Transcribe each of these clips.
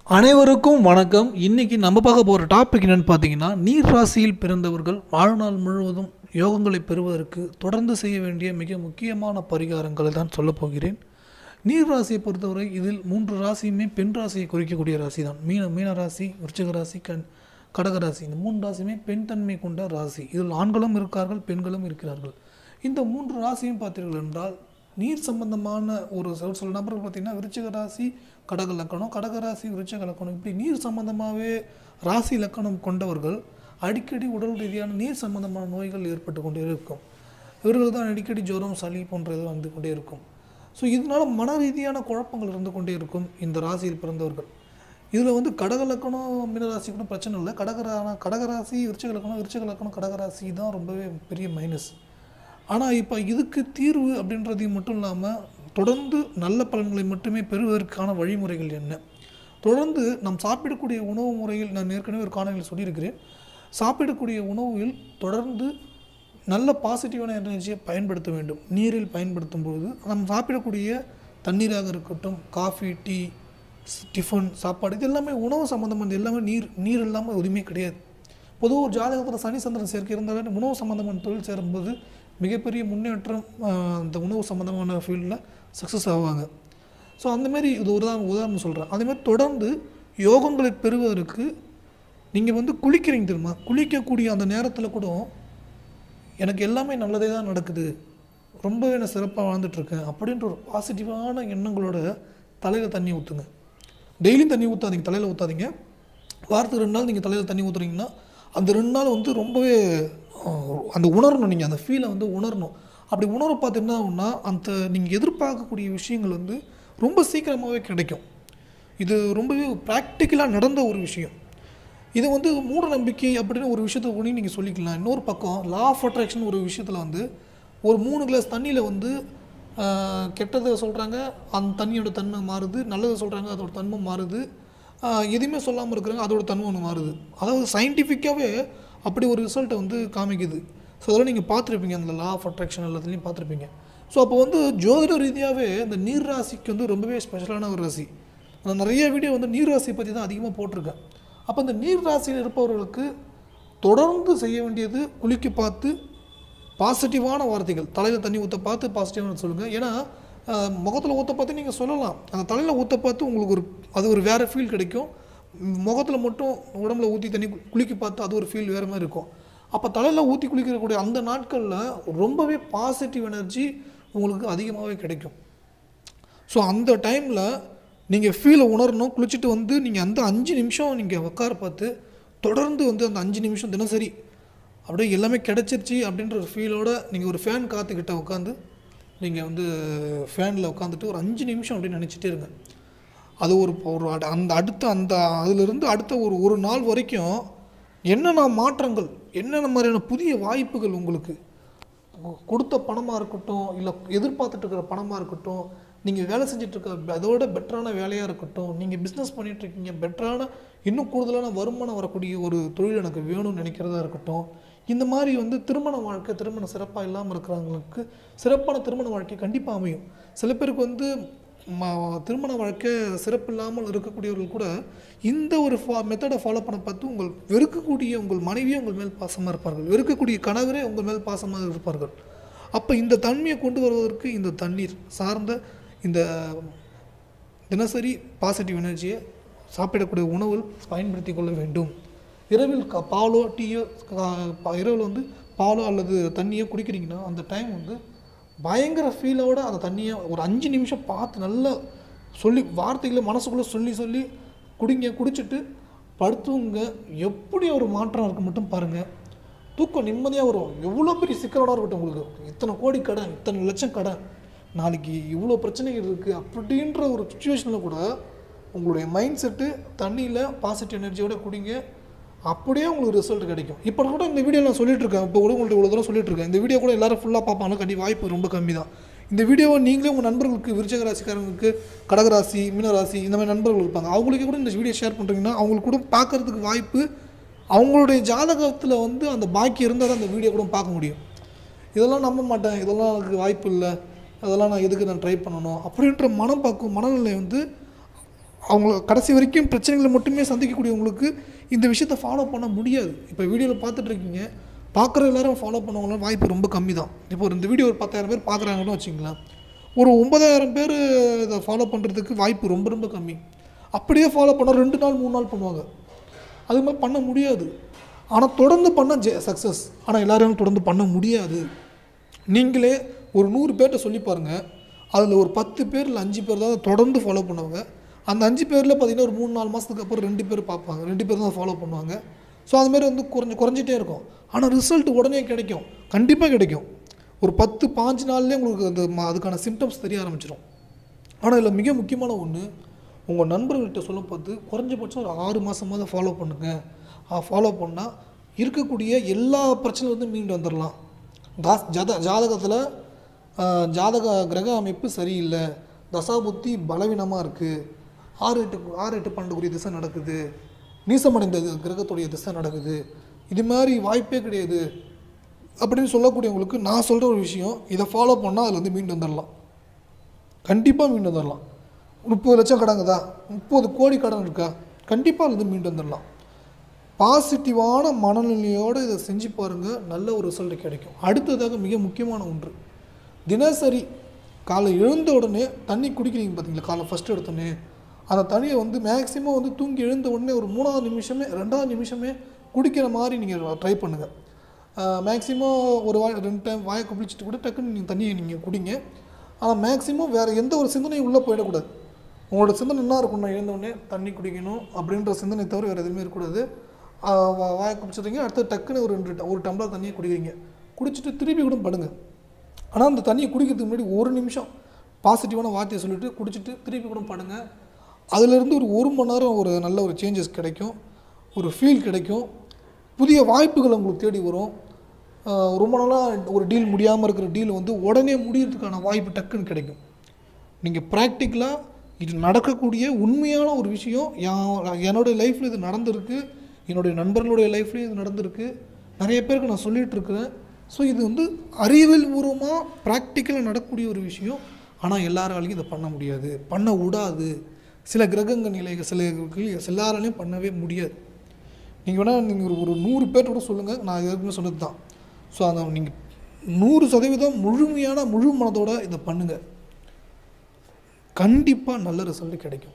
அனைவருக்கும் வணக்கம் இன்னைக்கு நம்ம பார்க்க போகிற டாபிக் என்னன்னு பார்த்தீங்கன்னா நீர் ராசியில் பிறந்தவர்கள் வாழ்நாள் முழுவதும் யோகங்களை பெறுவதற்கு தொடர்ந்து செய்ய வேண்டிய மிக முக்கியமான பரிகாரங்களை தான் சொல்லப் போகிறேன் நீர் ராசியை பொறுத்தவரை இதில் மூன்று ராசியுமே பெண் ராசியை குறிக்கக்கூடிய ராசி தான் மீன மீன ராசி விருச்சிக ராசி கண் கடக ராசி இந்த மூன்று ராசியுமே பெண் தன்மை கொண்ட ராசி இதில் ஆண்களும் இருக்கார்கள் பெண்களும் இருக்கிறார்கள் இந்த மூன்று ராசியும் பார்த்தீர்கள் என்றால் நீர் சம்பந்தமான ஒரு சில சில நபர்கள் பார்த்தீங்கன்னா விருச்சிக ராசி கடக லக்கணம் கடக ராசி விருச்சிக லக்கணம் இப்படி நீர் சம்பந்தமாகவே ராசி லக்கணம் கொண்டவர்கள் அடிக்கடி உடல் ரீதியான நீர் சம்பந்தமான நோய்கள் ஏற்பட்டு கொண்டே இருக்கும் இவர்கள் தான் அடிக்கடி ஜுரம் சளி போன்றது வந்து கொண்டே இருக்கும் ஸோ இதனால மன ரீதியான குழப்பங்கள் இருந்து கொண்டே இருக்கும் இந்த ராசியில் பிறந்தவர்கள் இதில் வந்து கடக லக்கணம் மீனராசி கூட பிரச்சனை இல்லை கடகரா கடகராசி விருச்சிக லக்கணம் விருச்சிக லக்கணம் கடகராசி தான் ரொம்பவே பெரிய மைனஸ் ஆனால் இப்போ இதுக்கு தீர்வு அப்படின்றதையும் மட்டும் இல்லாமல் தொடர்ந்து நல்ல பலன்களை மட்டுமே பெறுவதற்கான வழிமுறைகள் என்ன தொடர்ந்து நாம் சாப்பிடக்கூடிய உணவு முறையில் நான் ஏற்கனவே ஒரு காணொலியில் சொல்லியிருக்கிறேன் சாப்பிடக்கூடிய உணவில் தொடர்ந்து நல்ல பாசிட்டிவான எனர்ஜியை பயன்படுத்த வேண்டும் நீரில் பயன்படுத்தும் பொழுது நம்ம சாப்பிடக்கூடிய தண்ணீராக இருக்கட்டும் காஃபி டீ ஸ்- டிஃபன் சாப்பாடு இது எல்லாமே உணவு சம்மந்தமானது எல்லாமே நீர் நீர் இல்லாமல் எதுவுமே கிடையாது பொதுவாக ஒரு ஜாதகத்தில் சனி சந்திரன் சேர்க்கை இருந்தாலும் உணவு சம்மந்தமான தொழில் சேரும்போது மிகப்பெரிய முன்னேற்றம் ஆஹ், இந்த உணவு சம்மந்தமான ஃபீல்டில் சக்ஸஸ் ஆவாங்க ஸோ அந்தமாரி இது ஒரு உதாரணம் உதாரணம் சொல்கிறேன் அதேமாதிரி தொடர்ந்து யோகங்களை பெறுவதற்கு நீங்கள் வந்து குளிக்கிறீங்க தெரியுமா குளிக்கக்கூடிய அந்த நேரத்தில் கூட எனக்கு எல்லாமே நல்லதே தான் நடக்குது ரொம்பவே நான் சிறப்பாக வாழ்ந்துட்டுருக்கேன் அப்படின்ற ஒரு பாசிட்டிவான எண்ணங்களோட தலையில் தண்ணி ஊற்றுங்க டெய்லியும் தண்ணி ஊற்றாதீங்க தலையில் ஊற்றாதீங்க வாரத்துக்கு ரெண்டு நாள் நீங்கள் தலையில் தண்ணி ஊற்றுறீங்கன்னா அந்த ரெண்டு நாள் வந்து ரொம்பவே ஆஹ், அந்த உணரணும் நீங்கள் அந்த ஃபீலை வந்து உணரணும் அப்படி உணர பார்த்து என்ன ஆகும்னா அந்த நீங்கள் எதிர்பார்க்கக்கூடிய விஷயங்கள் வந்து ரொம்ப சீக்கிரமாகவே கிடைக்கும் இது ரொம்பவே ப்ராக்டிக்கலாக நடந்த ஒரு விஷயம் இது வந்து மூட நம்பிக்கை அப்படின்னு ஒரு விஷயத்தை கூட நீங்கள் சொல்லிக்கலாம் இன்னொரு பக்கம் லா ஆஃப் அட்ராக்ஷன் ஒரு விஷயத்தில் வந்து ஒரு மூணு கிளாஸ் தண்ணியில் வந்து ஆஹ், கெட்டதை சொல்கிறாங்க அந்த தண்ணியோட தன்மை மாறுது நல்லதை சொல்கிறாங்க அதோட தன்மை மாறுது ஆஹ், எதுவுமே சொல்லாமல் இருக்கிறாங்க அதோட தன்மை ஒன்று மாறுது அதாவது சயின்டிஃபிக்காகவே அப்படி ஒரு ரிசல்ட்டை வந்து காமிக்குது ஸோ அதெல்லாம் நீங்கள் பார்த்துருப்பீங்க அந்த லா ஆஃப் அட்ராக்ஷன் எல்லாத்துலேயும் பார்த்துருப்பீங்க ஸோ அப்போ வந்து ஜோதிட ரீதியாகவே இந்த நீர் ராசிக்கு வந்து ரொம்பவே ஸ்பெஷலான ஒரு ராசி நான் நிறைய வீடியோ வந்து நீர் ராசி பற்றி தான் அதிகமாக போட்டிருக்கேன் அப்போ இந்த நீர் ராசியில் இருப்பவர்களுக்கு தொடர்ந்து செய்ய வேண்டியது குளிக்க பார்த்து பாசிட்டிவான வார்த்தைகள் தலையில் தண்ணி ஊற்ற பார்த்து பாசிட்டிவான சொல்லுங்கள் ஏன்னா முகத்தில் ஊற்ற பார்த்து நீங்கள் சொல்லலாம் அந்த தலையில் ஊற்ற பார்த்து உங்களுக்கு ஒரு அது ஒரு வேறு ஃபீல் கிடைக்கும் முகத்தில் மட்டும் உடம்புல ஊற்றி தண்ணி கு- குளிக்க பார்த்து அது ஒரு ஃபீல் வேறு மாதிரி இருக்கும் அப்போ தலையில் ஊற்றி குளிக்கக்கூடிய அந்த நாட்களில் ரொம்பவே பாசிட்டிவ் எனர்ஜி உங்களுக்கு அதிகமாகவே கிடைக்கும் ஸோ அந்த டைமில் நீங்கள் ஃபீலை உணரணும் குளிச்சுட்டு வந்து நீங்கள் அந்த அஞ்சு நிமிஷம் நீங்கள் உட்கார பார்த்து தொடர்ந்து வந்து அந்த அஞ்சு நிமிஷம் தினசரி அப்படியே எல்லாமே கிடச்சிருச்சு அப்படின்ற ஒரு ஃபீலோட நீங்கள் ஒரு ஃபேன் காற்றுக்கிட்ட உட்காந்து நீங்கள் வந்து ஃபேனில் உட்காந்துட்டு ஒரு அஞ்சு நிமிஷம் அப்படின்னு நினச்சிட்டே இருங்க அது ஒரு ஒரு அட- அந்த அடுத்த அந்த அதிலிருந்து அடுத்த ஒரு ஒரு நாள் வரைக்கும் என்னென்ன மாற்றங்கள் என்னென்ன மாதிரியான புதிய வாய்ப்புகள் உங்களுக்கு உங்க கொடுத்த பணமாக இருக்கட்டும் இல்லை எதிர்பார்த்துட்டு இருக்கிற பணமாக இருக்கட்டும் நீங்கள் வேலை செஞ்சுட்டு இருக்க அதோட பெட்டரான வேலையாக இருக்கட்டும் நீங்கள் பிஸ்னஸ் பண்ணிட்டு இருக்கீங்க பெட்டரான இன்னும் கூடுதலான வருமானம் வரக்கூடிய ஒரு தொழில் எனக்கு வேணும்னு நினைக்கிறதா இருக்கட்டும் இந்த மாதிரி வந்து திருமண வாழ்க்கை திருமண சிறப்பாக இல்லாமல் இருக்கிறவங்களுக்கு சிறப்பான திருமண வாழ்க்கை கண்டிப்பாக அமையும் சில பேருக்கு வந்து ம- திருமண வாழ்க்கை சிறப்பு இல்லாமல் இருக்கக்கூடியவர்கள் கூட இந்த ஒரு ஃபா மெத்தடை ஃபாலோ பண்ண பார்த்து உங்கள் வெறுக்கக்கூடிய உங்கள் மனைவியே உங்கள் மேல் பாசமாக இருப்பார்கள் வெறுக்கக்கூடிய கணவரே உங்கள் மேல் பாசமாக இருப்பார்கள் அப்போ இந்த தன்மையை கொண்டு வருவதற்கு இந்த தண்ணீர் சார்ந்த இந்த தினசரி பாசிட்டிவ் எனர்ஜியை சாப்பிடக்கூடிய உணவில் பயன்படுத்தி கொள்ள வேண்டும் இரவில் க பாலோ டீயோ கா- ப- இரவில் வந்து பாலோ அல்லது தண்ணியோ குடிக்கிறீங்கன்னா அந்த டைம் வந்து பயங்கர ஃபீலோட அந்த தண்ணியை ஒரு அஞ்சு நிமிஷம் பார்த்து நல்லா சொல்லி வார்த்தைகளை மனசுக்குள்ளே சொல்லி சொல்லி குடிங்க குடிச்சிட்டு படுத்துங்க எப்படி ஒரு மாற்றம் இருக்கு மட்டும் பாருங்கள் தூக்கம் நிம்மதியாக வரும் எவ்வளோ பெரிய சிக்கலோட இருக்கட்டும் உங்களுக்கு இத்தனை கோடி கடன் இத்தனை லட்சம் கடன் நாளைக்கு இவ்வளோ பிரச்சனைகள் இருக்குது அப்படின்ற ஒரு சுச்சுவேஷனில் கூட உங்களுடைய மைண்ட் செட்டு தண்ணியில் பாசிட்டிவ் எனர்ஜியோட குடிங்க அப்படியே உங்களுக்கு ரிசல்ட் கிடைக்கும் இப்போ கூட இந்த வீடியோ நான் சொல்லிட்டு இருக்கேன் இப்போ கூட உங்கள்ட்ட இவ்வளோ தூரம் சொல்லிட்டு இருக்கேன் இந்த வீடியோ கூட எல்லாரும் ஃபுல்லாக பார்ப்பாங்க கண்டி வாய்ப்பு ரொம்ப கம்மி தான் இந்த வீடியோவை நீங்களே உங்கள் நண்பர்களுக்கு விருச்சக ராசிக்காரங்களுக்கு கடகராசி மீனராசி இந்த மாதிரி நண்பர்கள் இருப்பாங்க அவங்களுக்கு கூட இந்த வீடியோ ஷேர் பண்ணுறீங்கன்னா அவங்களுக்கு கூட பார்க்கறதுக்கு வாய்ப்பு அவங்களுடைய ஜாதகத்தில் வந்து அந்த பாக்கி இருந்தால் தான் அந்த வீடியோ கூட பார்க்க முடியும் இதெல்லாம் நம்ப மாட்டேன் இதெல்லாம் எனக்கு வாய்ப்பு இல்லை அதெல்லாம் நான் எதுக்கு நான் ட்ரை பண்ணணும் அப்படின்ற மனப்பக்குவம் மனநிலை வந்து அவங்க கடைசி வரைக்கும் பிரச்சனைகளை மட்டுமே சந்திக்கக்கூடியவங்களுக்கு இந்த விஷயத்தை ஃபாலோ பண்ண முடியாது இப்போ வீடியோவில் பார்த்துட்டு இருக்கீங்க பார்க்குற எல்லாரும் ஃபாலோ பண்ணவங்களாம் வாய்ப்பு ரொம்ப கம்மி தான் இப்போ ஒரு இந்த வீடியோ ஒரு பத்தாயிரம் பேர் பார்க்குறாங்கன்னு வச்சுங்களேன் ஒரு ஒன்பதாயிரம் பேர் இதை ஃபாலோ பண்ணுறதுக்கு வாய்ப்பு ரொம்ப ரொம்ப கம்மி அப்படியே ஃபாலோ பண்ணால் ரெண்டு நாள் மூணு நாள் பண்ணுவாங்க அது மாதிரி பண்ண முடியாது ஆனால் தொடர்ந்து பண்ண ஜெ சக்ஸஸ் ஆனால் எல்லாரும் தொடர்ந்து பண்ண முடியாது நீங்களே ஒரு நூறு பேர்கிட்ட சொல்லி பாருங்கள் அதில் ஒரு பத்து பேர் இல்லை அஞ்சு பேர் தான் தொடர்ந்து ஃபாலோ பண்ணுவாங்க அந்த அஞ்சு பேரில் பார்த்தீங்கன்னா ஒரு மூணு நாலு மாதத்துக்கு அப்புறம் ரெண்டு பேர் பார்ப்பாங்க ரெண்டு பேர் தான் ஃபாலோ பண்ணுவாங்க ஸோ அதுமாரி வந்து குறைஞ்சி குறைஞ்சிட்டே இருக்கும் ஆனால் ரிசல்ட் உடனே கிடைக்கும் கண்டிப்பாக கிடைக்கும் ஒரு பத்து பாஞ்சு நாள்லேயே உங்களுக்கு அந்த ம- அதுக்கான சிம்டம்ஸ் தெரிய ஆரம்பிச்சிடும் ஆனால் இதில் மிக முக்கியமான ஒன்று உங்கள் நண்பர்கள்ட்ட சொல்லும் போது குறைஞ்சபட்சம் ஒரு ஆறு மாதமாவது ஃபாலோ பண்ணுங்கள் ஃபாலோ பண்ணால் இருக்கக்கூடிய எல்லா பிரச்சனையும் வந்து மீண்டு வந்துடலாம் தாஸ் ஜாத ஜாதகத்தில் ஜாதக கிரக அமைப்பு சரியில்லை தசாபுத்தி பலவீனமாக இருக்குது ஆறு எட்டு ஆறு எட்டு பன்னெண்டுக்குரிய திசை நடக்குது நீசமடைந்த கிரகத்துடைய திசை நடக்குது இது மாதிரி வாய்ப்பே கிடையாது அப்படின்னு சொல்லக்கூடியவங்களுக்கு நான் சொல்கிற ஒரு விஷயம் இதை ஃபாலோ பண்ணால் அதில் வந்து மீண்டு வந்துடலாம் கண்டிப்பாக மீண்டு வந்துடலாம் முப்பது லட்சம் கடங்குதா முப்பது கோடி கடன் இருக்கா கண்டிப்பாக அதுலேருந்து மீண்டு வந்துடலாம் பாசிட்டிவான மனநிலையோடு இதை செஞ்சு பாருங்கள் நல்ல ஒரு ரிசல்ட் கிடைக்கும் அடுத்ததாக மிக முக்கியமான ஒன்று தினசரி காலை எழுந்த உடனே தண்ணி குடிக்கிறீங்க பார்த்தீங்களா காலை ஃபஸ்ட்டு எடுத்தோடனே அந்த தண்ணியை வந்து மேக்ஸிமம் வந்து தூங்கி எழுந்த உடனே ஒரு மூணாவது நிமிஷமே ரெண்டாவது நிமிஷமே குடிக்கிற மாதிரி நீங்கள் ட்ரை பண்ணுங்கள் மேக்ஸிமம் ஒரு வாய் ரெண்டு டைம் வாயை குளிச்சுட்டு கூட டக்குன்னு நீங்கள் தண்ணியை நீங்கள் குடிங்க ஆனால் மேக்ஸிமம் வேறு எந்த ஒரு சிந்தனையும் உள்ளே போயிடக்கூடாது உங்களோட சிந்தனை என்ன இருக்கும் நான் எழுந்தவுடனே தண்ணி குடிக்கணும் அப்படின்ற சிந்தனை தவிர வேறு எதுவுமே இருக்கக்கூடாது ஆஹ் வா- வாயை குடிச்சிடுறீங்க அடுத்து டக்குன்னு ஒரு ரெண்டு ட- ஒரு டம்ளர் தண்ணியை குடிக்கிறீங்க குடிச்சிட்டு திருப்பி கூட படுங்க ஆனால் அந்த தண்ணியை குடிக்கிறதுக்கு முன்னாடி ஒரு நிமிஷம் பாசிட்டிவான வார்த்தையை சொல்லிட்டு குடிச்சிட்டு திருப்பி கூட படுங்க அதுலேருந்து ஒரு ஒரு மணி நேரம் ஒரு நல்ல ஒரு சேஞ்சஸ் கிடைக்கும் ஒரு ஃபீல் கிடைக்கும் புதிய வாய்ப்புகள் உங்களுக்கு தேடி வரும் ஆஹ் ரொம்ப நாளாக ஒரு டீல் முடியாமல் இருக்கிற டீல் வந்து உடனே முடியறதுக்கான வாய்ப்பு டக்குன்னு கிடைக்கும் நீங்கள் ப்ராக்டிக்கலாக இது நடக்கக்கூடிய உண்மையான ஒரு விஷயம் என் என்னுடைய லைஃப்பில் இது நடந்திருக்கு என்னுடைய நண்பர்களுடைய லைஃப்லேயும் இது நடந்திருக்கு நிறைய பேருக்கு நான் சொல்லிகிட்டு இருக்கிறேன் ஸோ இது வந்து அறிவியல் பூர்வமாக ப்ராக்டிக்கலாக நடக்கக்கூடிய ஒரு விஷயம் ஆனால் எல்லாராலையும் இதை பண்ண முடியாது பண்ண விடாது சில கிரகங்க நிலைகள் சில எல்லாராலையும் பண்ணவே முடியாது நீங்கள் வேணால் நீங்கள் ஒரு ஒரு நூறு பேர்ட்ட கூட சொல்லுங்கள் நான் ஏற்கனவே சொன்னது தான் ஸோ அதை நீங்கள் நூறு சதவீதம் முழுமையான முழு மனதோட இதை பண்ணுங்கள் கண்டிப்பாக நல்ல ரிசல்ட் கிடைக்கும்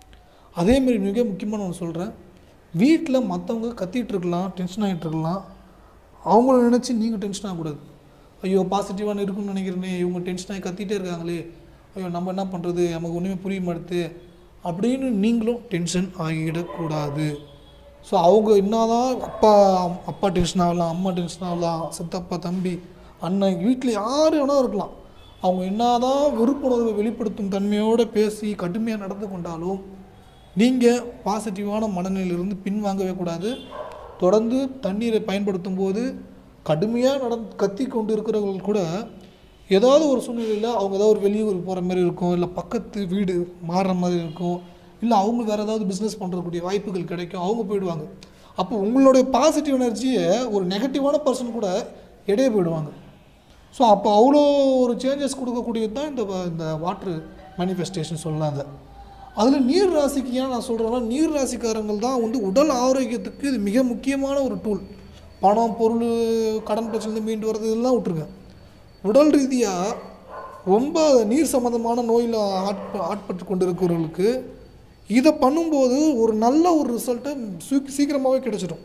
அதேமாரி மிக முக்கியமான ஒன்று சொல்கிறேன் வீட்டில் மற்றவங்க கத்திட்டு இருக்கலாம் டென்ஷன் ஆகிட்டு இருக்கலாம் அவங்கள நினச்சி நீங்கள் டென்ஷன் ஆகக்கூடாது ஐயோ பாசிட்டிவான இருக்குன்னு நினைக்கிறேனே இவங்க டென்ஷன் ஆகி கத்திட்டே இருக்காங்களே ஐயோ நம்ம என்ன பண்ணுறது நமக்கு ஒன்றுமே புரிய மாட்டுது அப்படின்னு நீங்களும் டென்ஷன் ஆகிடக்கூடாது ஸோ அவங்க என்னதான் அப்பா அப்பா டென்ஷன் ஆகலாம் அம்மா டென்ஷன் ஆகலாம் சித்தப்பா தம்பி அண்ணன் வீட்டில் யார் வேணால் இருக்கலாம் அவங்க என்னதான் வெறுப்புணர்வை வெளிப்படுத்தும் தன்மையோடு பேசி கடுமையாக நடந்து கொண்டாலும் நீங்கள் பாசிட்டிவான மனநிலையிலிருந்து பின்வாங்கவே கூடாது தொடர்ந்து தண்ணீரை பயன்படுத்தும் போது கடுமையாக நடந் கத்தி கொண்டு இருக்கிறவர்கள் கூட ஏதாவது ஒரு சூழ்நிலையில் அவங்க ஏதாவது ஒரு வெளியூர் போகிற மாதிரி இருக்கும் இல்லை பக்கத்து வீடு மாறுற மாதிரி இருக்கும் இல்லை அவங்க வேறு ஏதாவது பிஸ்னஸ் பண்ணுறக்கூடிய வாய்ப்புகள் கிடைக்கும் அவங்க போயிடுவாங்க அப்போ உங்களுடைய பாசிட்டிவ் எனர்ஜியை ஒரு நெகட்டிவான பர்சன் கூட இடையே போயிடுவாங்க ஸோ அப்போ அவ்வளோ ஒரு சேஞ்சஸ் கொடுக்கக்கூடியது தான் இந்த வ- இந்த வாட்ரு மேனிஃபெஸ்டேஷன் சொல்லலாம் அதை அதில் நீர் ராசிக்கு ஏன் நான் சொல்கிறேன்னா நீர் ராசிக்காரங்கள் தான் வந்து உடல் ஆரோக்கியத்துக்கு இது மிக முக்கியமான ஒரு டூல் பணம் பொருள் கடன் பிரச்சனை மீண்டு வர்றது இதெல்லாம் விட்டுருங்க உடல் ரீதியாக ரொம்ப நீர் சம்மந்தமான நோயில் ஆட்ப ஆட்பட்டு கொண்டு இருக்கிறவர்களுக்கு இதை பண்ணும்போது ஒரு நல்ல ஒரு ரிசல்ட்டு சீக்கிரமாகவே கிடைச்சிடும்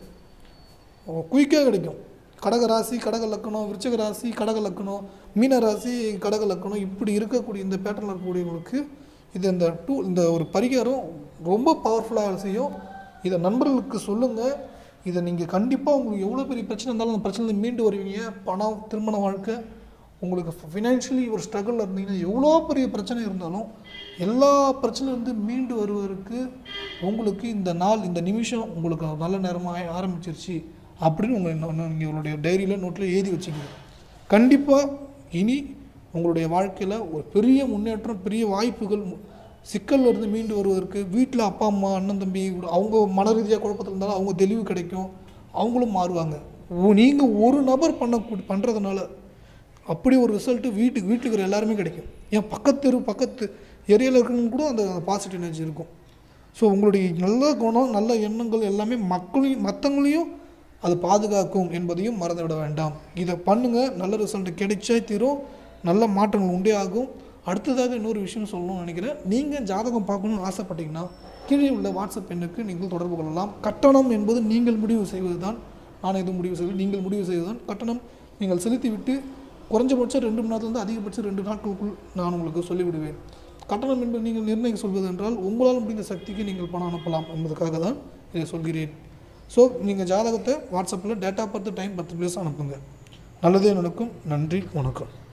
குயிக்காக கிடைக்கும் கடக ராசி கடக லக்கணம் விருச்சக ராசி கடக லக்கணம் மீன ராசி கடக லக்கணம் இப்படி இருக்கக்கூடிய இந்த பேட்டர்னில் இருக்கக்கூடியவங்களுக்கு இது இந்த டூ இந்த ஒரு பரிகாரம் ரொம்ப பவர்ஃபுல்லாக செய்யும் இதை நண்பர்களுக்கு சொல்லுங்கள் இதை நீங்கள் கண்டிப்பாக உங்களுக்கு எவ்வளோ பெரிய பிரச்சனை இருந்தாலும் அந்த பிரச்சனையில் மீண்டு வருவீங்க பணம் திருமண வாழ்க்கை உங்களுக்கு ஃபினான்ஷியலி ஒரு ஸ்ட்ரகிளில் இருந்தீங்கன்னா எவ்வளோ பெரிய பிரச்சனை இருந்தாலும் எல்லா பிரச்சனையிலிருந்து மீண்டு வருவதற்கு உங்களுக்கு இந்த நாள் இந்த நிமிஷம் உங்களுக்கு நல்ல நேரமாக ஆரம்பிச்சிருச்சு அப்படின்னு உங்கள் நீங்கள் உங்களுடைய டைரியில் நோட்டில் எழுதி வச்சுக்கோங்க கண்டிப்பாக இனி உங்களுடைய வாழ்க்கையில் ஒரு பெரிய முன்னேற்றம் பெரிய வாய்ப்புகள் மு- சிக்கல்ல இருந்து மீண்டு வருவதற்கு வீட்டில் அப்பா அம்மா அண்ணன் தம்பி அவங்க மன ரீதியாக குழப்பத்தில் இருந்தாலும் அவங்க தெளிவு கிடைக்கும் அவங்களும் மாறுவாங்க நீங்கள் ஒரு நபர் பண்ண பண்ணுறதுனால அப்படி ஒரு ரிசல்ட்டு வீட்டுக்கு வீட்டுக்கு இருக்கிற எல்லாருமே கிடைக்கும் ஏன் பக்கத்து தெரு பக்கத்து ஏரியாவில் இருக்கணும் கூட அந்த பாசிட்டிவ் எனர்ஜி இருக்கும் ஸோ உங்களுடைய நல்ல குணம் நல்ல எண்ணங்கள் எல்லாமே மக்களையும் மற்றவங்களையும் அது பாதுகாக்கும் என்பதையும் மறந்துவிட வேண்டாம் இதை பண்ணுங்கள் நல்ல ரிசல்ட் கிடைச்சே தீரும் நல்ல மாற்றங்கள் உண்டே ஆகும் அடுத்ததாக இன்னொரு விஷயம் சொல்லணும்னு நினைக்கிறேன் நீங்கள் ஜாதகம் பார்க்கணும்னு ஆசைப்பட்டீங்கன்னா கீழே உள்ள வாட்ஸ்அப் எண்ணுக்கு நீங்கள் தொடர்பு கொள்ளலாம் கட்டணம் என்பது நீங்கள் முடிவு செய்வது தான் நான் எதுவும் முடிவு செய்வது நீங்கள் முடிவு செய்வது தான் கட்டணம் நீங்கள் செலுத்திவிட்டு குறைஞ்சபட்சம் ரெண்டு மணி நேரத்துலேருந்து அதிகபட்சம் ரெண்டு நாட்களுக்குள் நான் உங்களுக்கு சொல்லிவிடுவேன் கட்டணம் என்பது நீங்கள் நிர்ணயம் சொல்வது என்றால் உங்களால் முடிந்த சக்திக்கு நீங்கள் பணம் அனுப்பலாம் என்பதற்காக தான் இதை சொல்கிறேன் ஸோ நீங்கள் ஜாதகத்தை வாட்ஸ்அப்பில் டேட்டா பர்த் டைம் பத்து பிளேஸ் அனுப்புங்க நல்லதே நடக்கும் நன்றி வணக்கம்